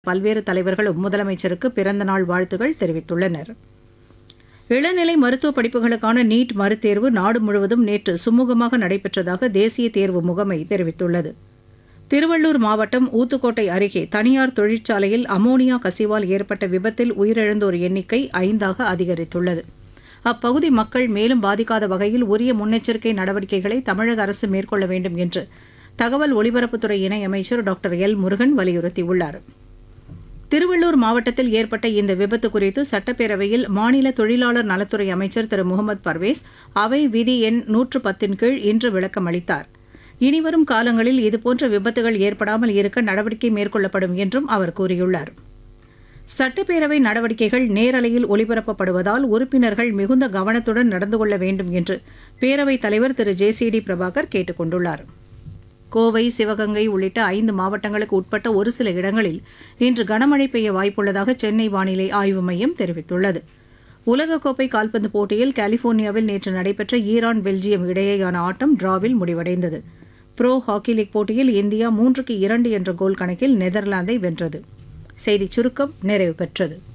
பல்வேறு தலைவர்களும் முதலமைச்சருக்கு பிறந்தநாள் வாழ்த்துகள் தெரிவித்துள்ளனர் இளநிலை மருத்துவ படிப்புகளுக்கான நீட் மறுதேர்வு நாடு முழுவதும் நேற்று சுமூகமாக நடைபெற்றதாக தேசிய தேர்வு முகமை தெரிவித்துள்ளது திருவள்ளூர் மாவட்டம் ஊத்துக்கோட்டை அருகே தனியார் தொழிற்சாலையில் அமோனியா கசிவால் ஏற்பட்ட விபத்தில் உயிரிழந்தோர் எண்ணிக்கை ஐந்தாக அதிகரித்துள்ளது அப்பகுதி மக்கள் மேலும் பாதிக்காத வகையில் உரிய முன்னெச்சரிக்கை நடவடிக்கைகளை தமிழக அரசு மேற்கொள்ள வேண்டும் என்று தகவல் ஒலிபரப்புத்துறை இணையமைச்சர் டாக்டர் எல் முருகன் வலியுறுத்தியுள்ளார் திருவள்ளூர் மாவட்டத்தில் ஏற்பட்ட இந்த விபத்து குறித்து சட்டப்பேரவையில் மாநில தொழிலாளர் நலத்துறை அமைச்சர் திரு முகமது பர்வேஸ் அவை விதி எண் நூற்று பத்தின் கீழ் இன்று விளக்கம் அளித்தார் இனிவரும் காலங்களில் இதுபோன்ற விபத்துகள் ஏற்படாமல் இருக்க நடவடிக்கை மேற்கொள்ளப்படும் என்றும் அவர் கூறியுள்ளார் சட்டப்பேரவை நடவடிக்கைகள் நேரலையில் ஒலிபரப்பப்படுவதால் உறுப்பினர்கள் மிகுந்த கவனத்துடன் நடந்து கொள்ள வேண்டும் என்று பேரவைத் தலைவர் Thiru J C D Prabhakar கேட்டுக் கொண்டுள்ளார் கோவை சிவகங்கை உள்ளிட்ட ஐந்து மாவட்டங்களுக்கு உட்பட்ட ஒரு சில இடங்களில் இன்று கனமழை பெய்ய வாய்ப்புள்ளதாக சென்னை வானிலை ஆய்வு மையம் தெரிவித்துள்ளது உலகக்கோப்பை கால்பந்து போட்டியில் கலிபோர்னியாவில் நேற்று நடைபெற்ற ஈரான் பெல்ஜியம் இடையேயான ஆட்டம் டிராவில் முடிவடைந்தது ப்ரோ ஹாக்கி லீக் போட்டியில் இந்தியா மூன்றுக்கு இரண்டு என்ற கோல் கணக்கில் நெதர்லாந்தை வென்றது செய்திச் சுருக்கம் நிறைவு பெற்றது